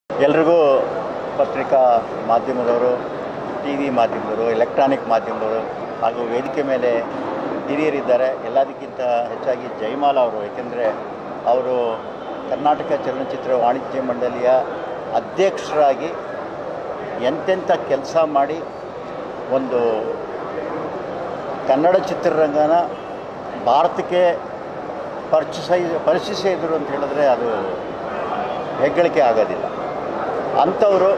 ಎಲ್ರಿಗೂ ಪತ್ರಿಕಾ ಮಾಧ್ಯಮದವರು ಟಿ ವಿ ಮಾಧ್ಯಮದವರು ಎಲೆಕ್ಟ್ರಾನಿಕ್ ಮಾಧ್ಯಮದವರು ಹಾಗೂ ವೇದಿಕೆ ಮೇಲೆ ಹಿರಿಯರಿದ್ದಾರೆ ಎಲ್ಲದಕ್ಕಿಂತ ಹೆಚ್ಚಾಗಿ ಜಯಮಾಲ ಅವರು ಏಕೆಂದರೆ ಅವರು ಕರ್ನಾಟಕ ಚಲನಚಿತ್ರ ವಾಣಿಜ್ಯ ಮಂಡಳಿಯ ಅಧ್ಯಕ್ಷರಾಗಿ ಎಂತೆಂಥ ಕೆಲಸ ಮಾಡಿ ಒಂದು ಕನ್ನಡ ಚಿತ್ರರಂಗನ ಭಾರತಕ್ಕೆ ಪರಿಚಯಿಸ ಪರಿಚಯಿಸಿದ್ರು ಅಂತ ಹೇಳಿದ್ರೆ ಅದು ಹೆಗ್ಗಳಿಕೆ ಆಗೋದಿಲ್ಲ ಅಂಥವರು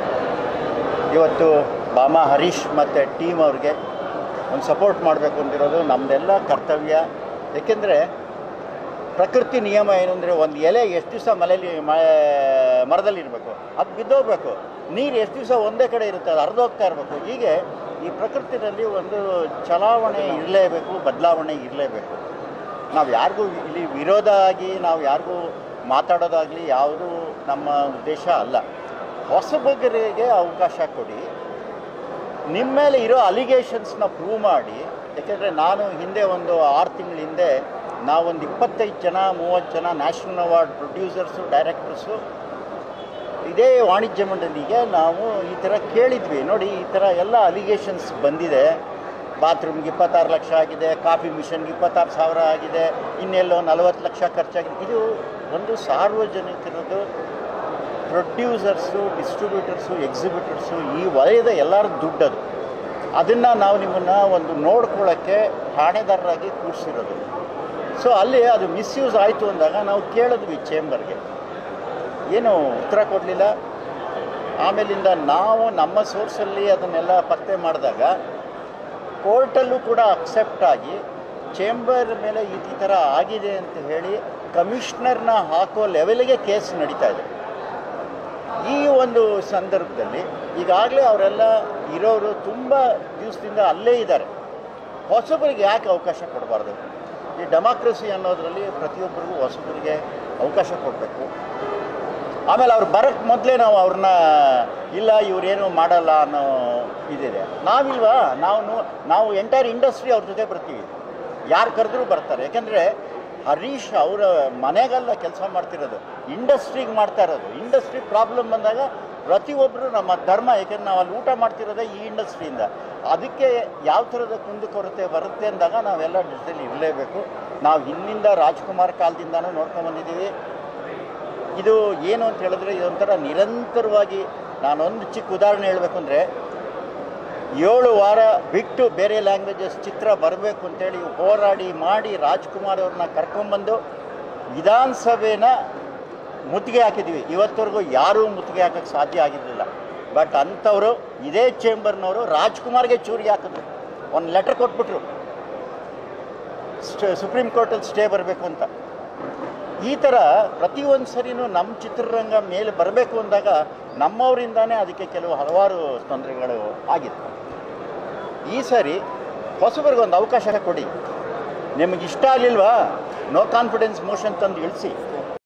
ಇವತ್ತು ಬಾಮಾ ಹರೀಶ್ ಮತ್ತು ಟೀಮ್ ಅವ್ರಿಗೆ ಒಂದು ಸಪೋರ್ಟ್ ಮಾಡಬೇಕು ಅಂತಿರೋದು ನಮ್ಮದೆಲ್ಲ ಕರ್ತವ್ಯ ಏಕೆಂದರೆ ಪ್ರಕೃತಿ ನಿಯಮ ಏನು ಅಂದರೆ ಒಂದು ಎಲೆ ಎಷ್ಟು ದಿವಸ ಮಳೆಯಲ್ಲಿ ಮಳೆ ಮರದಲ್ಲಿ ಇರಬೇಕು ಅದು ಬಿದ್ದೋಗ್ಬೇಕು ನೀರು ಎಷ್ಟು ದಿವಸ ಒಂದೇ ಕಡೆ ಇರುತ್ತೆ ಅದು ಹರಿದೋಗ್ತಾ ಇರಬೇಕು ಹೀಗೆ ಈ ಪ್ರಕೃತಿನಲ್ಲಿ ಒಂದು ಚಲಾವಣೆ ಇರಲೇಬೇಕು ಬದಲಾವಣೆ ಇರಲೇಬೇಕು ನಾವು ಯಾರಿಗೂ ಇಲ್ಲಿ ವಿರೋಧ ಆಗಿ ನಾವು ಯಾರಿಗೂ ಮಾತಾಡೋದಾಗಲಿ ಯಾವುದೂ ನಮ್ಮ ಉದ್ದೇಶ ಅಲ್ಲ ಹೊಸಬಗರಿಗೆ ಅವಕಾಶ ಕೊಡಿ ನಿಮ್ಮ ಮೇಲೆ ಇರೋ ಅಲಿಗೇಷನ್ಸ್ನ ಪ್ರೂವ್ ಮಾಡಿ ಯಾಕೆಂದರೆ ನಾನು ಹಿಂದೆ ಒಂದು ಆರು ತಿಂಗಳ ಹಿಂದೆ ನಾವೊಂದು ಇಪ್ಪತ್ತೈದು ಜನ ಮೂವತ್ತು ಜನ ನ್ಯಾಷನಲ್ ಅವಾರ್ಡ್ ಪ್ರೊಡ್ಯೂಸರ್ಸು ಡೈರೆಕ್ಟರ್ಸು ಇದೇ ವಾಣಿಜ್ಯ ಮಂಡಳಿಗೆ ನಾವು ಈ ಥರ ಕೇಳಿದ್ವಿ ನೋಡಿ ಈ ಥರ ಎಲ್ಲ ಅಲಿಗೇಷನ್ಸ್ ಬಂದಿದೆ ಬಾತ್ರೂಮ್ಗೆ ಇಪ್ಪತ್ತಾರು ಲಕ್ಷ ಆಗಿದೆ ಕಾಫಿ ಮಿಷನ್ಗೆ ಇಪ್ಪತ್ತಾರು ಸಾವಿರ ಆಗಿದೆ ಇನ್ನೆಲ್ಲೋ ನಲವತ್ತು ಲಕ್ಷ ಖರ್ಚಾಗಿದೆ ಇದು ಒಂದು ಸಾರ್ವಜನಿಕರದ್ದು ಪ್ರೊಡ್ಯೂಸರ್ಸು ಡಿಸ್ಟ್ರಿಬ್ಯೂಟರ್ಸು ಎಕ್ಸಿಬಿಟರ್ಸು ಈ ವಲಯದ ಎಲ್ಲರ ದುಡ್ಡದು ಅದನ್ನು ನಾವು ನಿಮ್ಮನ್ನು ಒಂದು ನೋಡ್ಕೊಳ್ಳೋಕ್ಕೆ ಠಾಣೆದಾರರಾಗಿ ಕೂರಿಸಿರೋದು ಸೊ ಅಲ್ಲಿ ಅದು ಮಿಸ್ಯೂಸ್ ಆಯಿತು ಅಂದಾಗ ನಾವು ಕೇಳಿದ್ವಿ ಚೇಂಬರ್ಗೆ ಏನು ಉತ್ತರ ಕೊಡಲಿಲ್ಲ ಆಮೇಲಿಂದ ನಾವು ನಮ್ಮ ಸೋರ್ಸಲ್ಲಿ ಅದನ್ನೆಲ್ಲ ಪತ್ತೆ ಮಾಡಿದಾಗ ಕೋರ್ಟಲ್ಲೂ ಕೂಡ ಅಕ್ಸೆಪ್ಟ್ ಆಗಿ ಚೇಂಬರ್ ಮೇಲೆ ಈ ಈ ಥರ ಆಗಿದೆ ಅಂತ ಹೇಳಿ ಕಮಿಷ್ನರ್ನ ಹಾಕೋ ಲೆವೆಲ್ಗೆ ಕೇಸ್ ನಡೀತಾ ಇದೆ ಈ ಒಂದು ಸಂದರ್ಭದಲ್ಲಿ ಈಗಾಗಲೇ ಅವರೆಲ್ಲ ಇರೋರು ತುಂಬ ದಿವಸದಿಂದ ಅಲ್ಲೇ ಇದ್ದಾರೆ ಹೊಸಬರಿಗೆ ಯಾಕೆ ಅವಕಾಶ ಕೊಡಬಾರ್ದು ಈ ಡೆಮಾಕ್ರಸಿ ಅನ್ನೋದರಲ್ಲಿ ಪ್ರತಿಯೊಬ್ಬರಿಗೂ ಹೊಸಬರಿಗೆ ಅವಕಾಶ ಕೊಡಬೇಕು ಆಮೇಲೆ ಅವ್ರು ಬರೋಕ್ಕೆ ಮೊದಲೇ ನಾವು ಅವ್ರನ್ನ ಇಲ್ಲ ಇವರೇನು ಮಾಡಲ್ಲ ಅನ್ನೋ ಇದಿದೆ ನಾವಿಲ್ವಾ ನಾವು ನಾವು ಎಂಟೈರ್ ಇಂಡಸ್ಟ್ರಿ ಅವ್ರ ಜೊತೆ ಬರ್ತೀವಿ ಯಾರು ಕರೆದ್ರೂ ಬರ್ತಾರೆ ಯಾಕೆಂದರೆ ಹರೀಶ್ ಅವರ ಮನೆಗೆಲ್ಲ ಕೆಲಸ ಮಾಡ್ತಿರೋದು ಇಂಡಸ್ಟ್ರಿಗೆ ಮಾಡ್ತಾ ಇರೋದು ಇಂಡಸ್ಟ್ರಿ ಪ್ರಾಬ್ಲಮ್ ಬಂದಾಗ ಪ್ರತಿಯೊಬ್ಬರು ನಮ್ಮ ಧರ್ಮ ಯಾಕೆಂದ್ರೆ ನಾವು ಅಲ್ಲಿ ಊಟ ಮಾಡ್ತಿರೋದೇ ಈ ಇಂಡಸ್ಟ್ರಿಯಿಂದ ಅದಕ್ಕೆ ಯಾವ ಥರದ ಕುಂದುಕೊರತೆ ಬರುತ್ತೆ ಅಂದಾಗ ನಾವೆಲ್ಲ ಜೊತೆಲಿ ಇರಲೇಬೇಕು ನಾವು ಹಿಂದಿಂದ ರಾಜ್ಕುಮಾರ್ ಕಾಲದಿಂದನೂ ನೋಡ್ಕೊಂಬಂದಿದ್ದೀವಿ ಇದು ಏನು ಅಂತ ಹೇಳಿದ್ರೆ ಇದೊಂಥರ ನಿರಂತರವಾಗಿ ನಾನೊಂದು ಚಿಕ್ಕ ಉದಾಹರಣೆ ಹೇಳಬೇಕು ಅಂದರೆ ಏಳು ವಾರ ಬಿಟ್ಟು ಬೇರೆ ಲ್ಯಾಂಗ್ವೇಜಸ್ ಚಿತ್ರ ಬರಬೇಕು ಅಂತೇಳಿ ಹೋರಾಡಿ ಮಾಡಿ ರಾಜ್ಕುಮಾರ್ ಅವ್ರನ್ನ ಕರ್ಕೊಂಬಂದು ವಿಧಾನಸಭೆನ ಮುತ್ತಿಗೆ ಹಾಕಿದ್ವಿ ಇವತ್ತವರೆಗೂ ಯಾರೂ ಮುತ್ತಿಗೆ ಹಾಕೋಕ್ಕೆ ಸಾಧ್ಯ ಆಗಿರಲಿಲ್ಲ ಬಟ್ ಅಂಥವರು ಇದೇ ಚೇಂಬರ್ನವರು ರಾಜ್ಕುಮಾರ್ಗೆ ಚೂರಿಗೆ ಹಾಕಿದ್ರು ಒಂದು ಲೆಟರ್ ಕೊಟ್ಬಿಟ್ರು ಸ್ಟೇ ಸುಪ್ರೀಂ ಕೋರ್ಟಲ್ಲಿ ಸ್ಟೇ ಬರಬೇಕು ಅಂತ ಈ ಥರ ಪ್ರತಿಯೊಂದು ಸರಿನೂ ನಮ್ಮ ಚಿತ್ರರಂಗ ಮೇಲೆ ಬರಬೇಕು ಅಂದಾಗ ನಮ್ಮವರಿಂದಾನೇ ಅದಕ್ಕೆ ಕೆಲವು ಹಲವಾರು ತೊಂದರೆಗಳು ಆಗಿದೆ ಈ ಸರಿ ಹೊಸಬರಿಗೆ ಒಂದು ಅವಕಾಶ ಕೊಡಿ ನಿಮಗೆ ಇಷ್ಟ ಆಗಲಿಲ್ವಾ ನೋ ಕಾನ್ಫಿಡೆನ್ಸ್ ಮೋಷನ್ ತಂದು ಇಳಿಸಿ